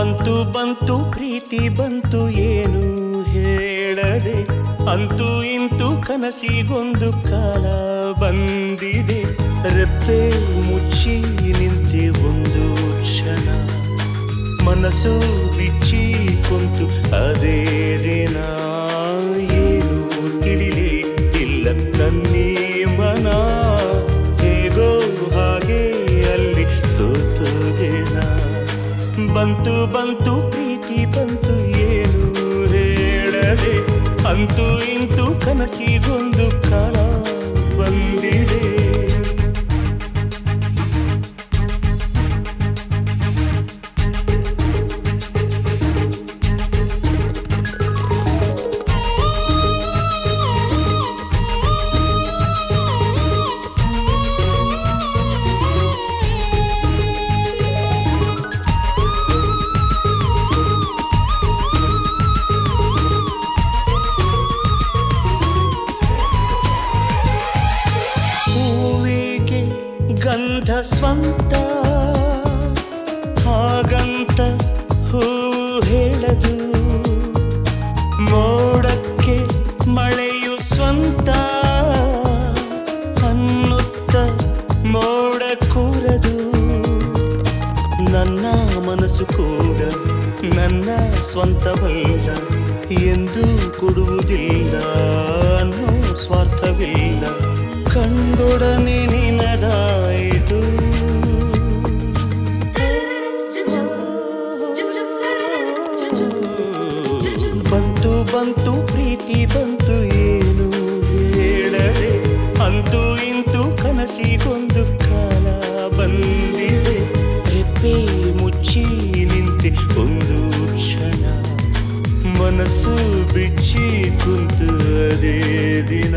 ಬಂತು ಬಂತು ಪ್ರೀತಿ ಬಂತು ಏನು ಹೇಳದೆ ಅಂತೂ ಇಂತೂ ಕನಸಿಗೊಂದು ಕಾಲ ಬಂದಿದೆ ರೆಪ್ಪೆ ಮುಚ್ಚಿ ನಿಂತೆ ಒಂದು ಕ್ಷಣ ಮನಸ್ಸು ಬಿಚ್ಚಿ ಕುಂತು ಅದೇ ದಿನ ಏನು ತಿಳಿಲೇ ಇಲ್ಲ ನನ್ನೀ ಮನ ಹೇಗೋ ಹಾಗೆ ಅಲ್ಲಿ ಸೋತೋದೇನ ಬಂತು ಬಂತು ಪ್ರೀತಿ ಬಂತು ಏನು ಹೇಳದೆ ಅಂತೂ ಇಂತೂ ಕನಸಿಗೊಂದು ಕಾಲ ಬಂದಿದೆ ಹೂವಿಗೆ ಗಂಧ ಸ್ವಂತ ಹಾಗಂತ ಹೂವು ಹೇಳದು ಮೋಡಕ್ಕೆ ಮಳೆಯು ಸ್ವಂತ ಅನ್ನುತ್ತ ಮೋಡ ಕೂರದು ನನ್ನ ಮನಸ್ಸು ಕೂಡ ನನ್ನ ಸ್ವಂತವಲ್ಲ ಎಂದು ಕೊಡುವುದಿಲ್ಲ ಅನ್ನೋ ಸ್ವಾರ್ಥವಿಲ್ಲ ಕಂಡೊಡನೆ ನಿನದಾಯಿತು ಬಂತು ಬಂತು ಪ್ರೀತಿ ಬಂತು ಏನು ಹೇಳದೆ ಅಂತೂ ಇಂತೂ ಕನಸಿಗೊಂದು ಕಾಲ ಬಂದಿದೆ ರೆಪ್ಪೆ ಮುಚ್ಚಿ ನಿಂತೆ ಒಂದು ಕ್ಷಣ ಮನಸ್ಸು ಬಿಚ್ಚಿ ಕುಂತು ಅದೇ ದಿನ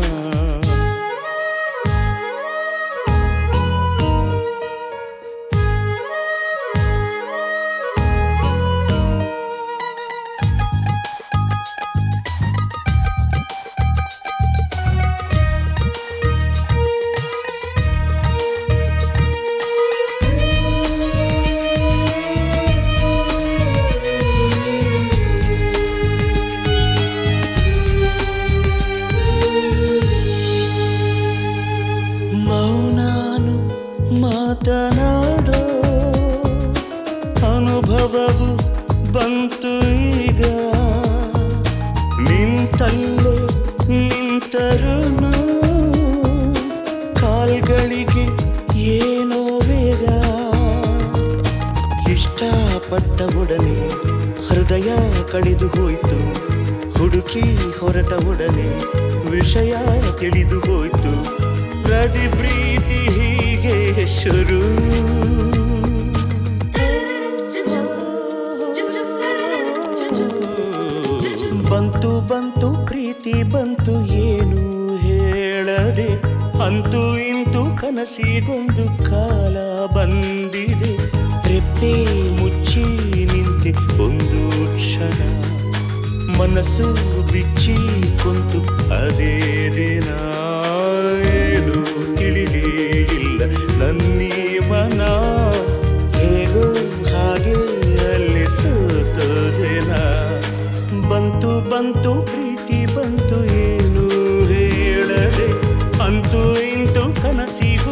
ಮೌನಾನು ಮಾತನಾಡೋ ಅನುಭವವು ಬಂತು ಈಗ ನಿಂತಲ್ಲೇ ನಿಂತರುನು ಕಾಲ್ಗಳಿಗೆ ಏನೋ ವೇಗ ಇಷ್ಟಪಟ್ಟ ಒಡನೆ ಹೃದಯ ಕಳೆದು ಹೋಯ್ತು ಹುಡುಕಿ ಹೊರಟ ಒಡನೆ ವಿಷಯ ತಿಳಿದು ಹೋಯ್ತು ಪ್ರತಿ ಪ್ರೀತಿ ಹೀಗೆ ಶುರು ಬಂತು ಬಂತು ಪ್ರೀತಿ ಬಂತು ಏನು ಹೇಳದೆ ಅಂತೂ ಇಂತೂ ಕನಸಿಗೊಂದು ಕಾಲ ಬಂದಿದೆ ರೆಪ್ಪೆ ಮುಚ್ಚಿ ನಿಂತೆ ಒಂದು ಕ್ಷಣ ಮನಸ್ಸು ಬಿಚ್ಚಿ ಕುಂತು ಅದೇ ದಿನ ಏನು ತಿಳಿಲೇ ಇಲ್ಲ ನನ್ನೀ ಮನ ಹೇಗೋ ಹಾಗೆ ಅಲ್ಲಿ ಸೋತೋದೇನ ಬಂತು ಬಂತು ಪ್ರೀತಿ ಬಂತು ಏನು ಹೇಳದೆ ಅಂತೂ ಇಂತೂ ಕನಸಿಗೂ